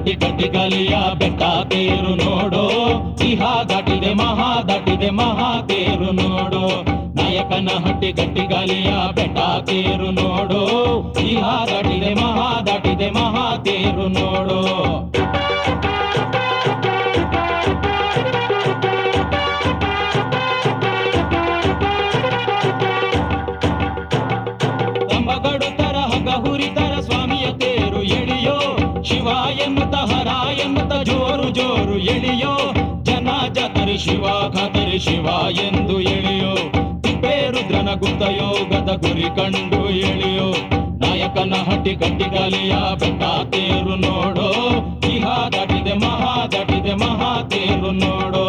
ಹಟ್ಟಿ ಕಟ್ಟಿಗಲಿಯ ಬೆಟ್ಟ ತೇರು ನೋಡು ಇಹ ದಾಟಿದೆ ಮಹಾ ದಾಟಿದೆ ಮಹಾ ತೇರು ನೋಡು ನಾಯಕನ ಹಟ್ಟಿ ಗಟ್ಟಿಗಲಿಯ ಬೆಟ್ಟ ತೇರು ನೋಡು ಇಹ ದಾಟಿದೆ ಮಹಾ ದಾಟಿದೆ ಮಹಾ ತೇರು ನೋಡು ಕಂಬಗಡುತ್ತರ ಹಗ ಹುರಿತರ ಸ್ವಾಮಿಯ ತೇರು ಎಳಿಯೋ ಶಿವ ಎನ್ನುತ್ತ ಹರ ಎನ್ನುತ್ತ ಜೋರು ಜೋರು ಎಳಿಯೋ ಜನ ಜತರಿ ಶಿವ ಖತರಿ ಶಿವ ಎಂದು ಎಳಿಯೋ ತಿಪ್ಪೇ ರುದ್ರನ ಗುಪ್ತ ಯೋಗದ ಗುರಿ ಕಂಡು ಎಳಿಯೋ ನಾಯಕನ ಹಟ್ಟಿ ಗಟ್ಟಿಗಾಲಿಯ ಬೆಟ್ಟ ತೇರು ನೋಡೋ ಇಹ ದಾಟಿದೆ ಮಹಾ ದಾಟಿದೆ ಮಹಾ ತೇರು ನೋಡೋ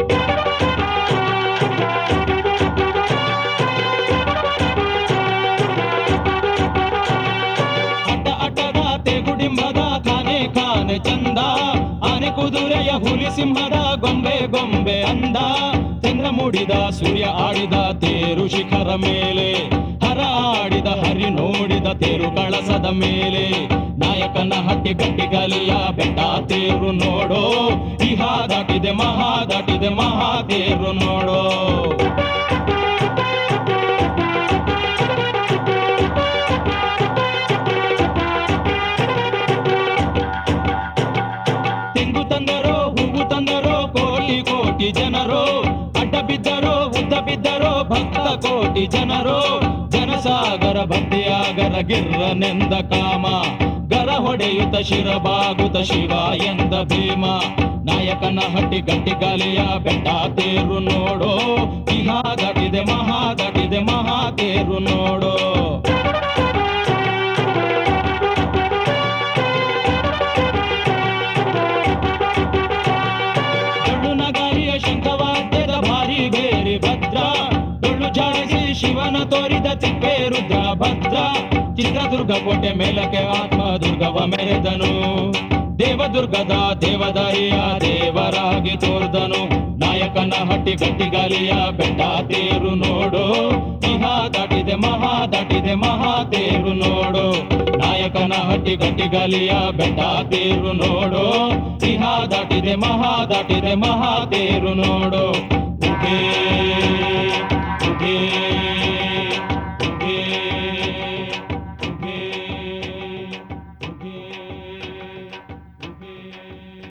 ಅಡ್ಡ ಅಡ್ಡದ ತೆಗುಡಿಂಬದ ಖಾನೆ ಖಾನೆ ಚಂದ ಆನೆ ಕುದುರೆಯ ಹುಲಿ ಸಿಂಹದ ಗೊಂಬೆ ಗೊಂಬೆ ಅಂದ ಚಂದ್ರ ಮೂಡಿದ ಸೂರ್ಯ ಆಡಿದ ತೇರು ಶಿಖರ ಮೇಲೆ ಹರ ಆಡಿದ ಹರಿ ನೋಡಿದ ತೇರು ಕಳಸದ ಮೇಲೆ ನಾಯಕನ ಹಟ್ಟಿ ಗಟ್ಟಿಗಲಿಯ ಬೆಟ್ಟ ತೇರು ನೋಡೋ ಇಹ ದಾಟಿದೆ ಮಹಾ ದಾಟಿದೆ ಮಹಾ ತೇರು ನೋಡೋ ತೆಂಗು ತಂದರೋ ಹೂವು ತಂದರೋ ಕೋಟಿ ಕೋಟಿ ಜನರು ಅಡ್ಡ ಬಿದ್ದರೋ ಉದ್ದ ಬಿದ್ದರೋ ಭಕ್ತ ಕೋಟಿ ಜನರು ಜನಸಾಗರ ಭಕ್ತಿಯಾಗರ ಗಿರ್ರನೆಂದ ಕಾಮ ಗರ ಹೊಡೆಯುತ್ತ ಶಿರಬಾಗುತ್ತ ಶಿವ ಎಂದ ಭೀಮ ನಾಯಕನ ಹಟ್ಟಿ ಗಟ್ಟಿಗಾಲಿಯ ಬೆಟ್ಟ ತೇರು ನೋಡೋ ಇಹ ದಾಟಿದೆ ಮಹಾ ದಾಟಿದೆ ಮಹಾ ತೇರು ನೋಡೋ ಡೊಳ್ಳು ನಗಾರಿಯ ಶಂಖವಾದ್ಯದ ಭಾರಿ ಬೇರೆ ಭದ್ರ ಡೊಳ್ಳು ಜಾಡಿಸಿ ಶಿವನ ತೋರಿದ ತಿಪ್ಪೆ ರುದ್ರ ಭದ್ರ ಚಿತ್ರದುರ್ಗ ಕೋಟೆ ಮೇಲಕ್ಕೆ ಆತ್ಮ ದುರ್ಗವ ಮೆರೆದನು ದೇವದುರ್ಗದ ದೇವದಾಯಿಯ ದೇವರಾಗಿ ತೋರ್ದನು ನಾಯಕನ ಹಟ್ಟಿ ಗಟ್ಟಿಗಾಲಿಯ ಬೆಟ್ಟ ತೇರು ನೋಡು ಇಹ ದಾಟಿದೆ ಮಹಾ ದಾಟಿದೆ ಮಹಾ ತೇರು ನೋಡು ನಾಯಕನ ಹಟ್ಟಿ ಗಟ್ಟಿಗಾಲಿಯ ಬೆಟ್ಟ ತೇರು ನೋಡು ಇಹ ದಾಟಿದೆ ಮಹಾ ದಾಟಿದೆ ಮಹಾ ತೇರು ನೋಡು ಉಗೇ, ಉಗೇ.